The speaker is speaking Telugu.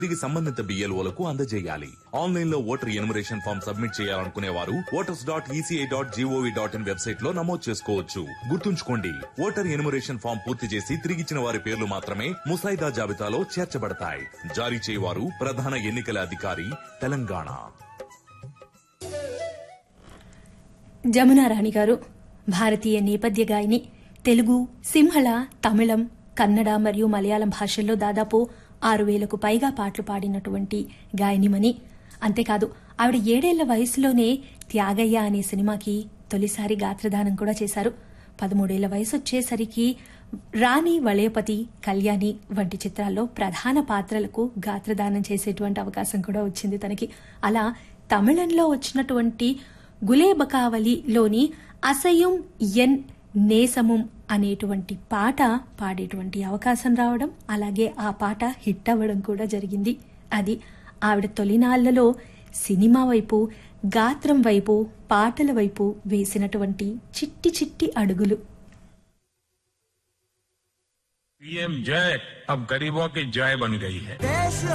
తిరిగి సంబంధిత బిఎల్ఓలకు అందజేయాలి ఆన్లైన్ లో ఓటర్ ఎనుమరేషన్ ఫామ్ సబ్మిట్ చేయాలనుకునే వారు voters dot ECI dot GOV dot in website లో నమోదు చేసుకోవచ్చు గుర్తుంచుకోండి ఓటర్ ఎనుమరేషన్ ఫామ్ పూర్తి చేసి తిరిగిచ్చిన వారి పేర్లు మాత్రమే ముసాయిదా జాబితాలో చేర్చబడతాయి జారీ చేయవారు ప్రధాన ఎన్నికల అధికారి తెలంగాణ జమునా రాణి గారు భారతీయ నేపథ్య గాయని తెలుగు సింహళ తమిళం కన్నడ మరియు మలయాళం భాషల్లో దాదాపు ఆరు వేలకు పైగా పాటలు పాడినటువంటి గాయనిమని అంతేకాదు ఆవిడ ఏడేళ్ల వయసులోనే త్యాగయ్య అనే సినిమాకి తొలిసారి గాత్రదానం కూడా చేశారు పదమూడేళ్ల వయసు వచ్చేసరికి రాణి వలయపతి కళ్యాణి వంటి చిత్రాల్లో ప్రధాన పాత్రలకు గాత్రదానం చేసేటువంటి అవకాశం కూడా వచ్చింది తనకి అలా తమిళంలో వచ్చినటువంటి గులేబకావలిలోని అసయం ఎన్ నేసముం అనేటువంటి పాట పాడేటువంటి అవకాశం రావడం అలాగే ఆ పాట హిట్ అవ్వడం కూడా జరిగింది అది ఆవిడ తొలినాళ్లలో సినిమా వైపు గాత్రం వైపు పాటల వైపు వేసినటువంటి చిట్టి చిట్టి అడుగులు पीएम जय अब गरीबों की जय बन गई है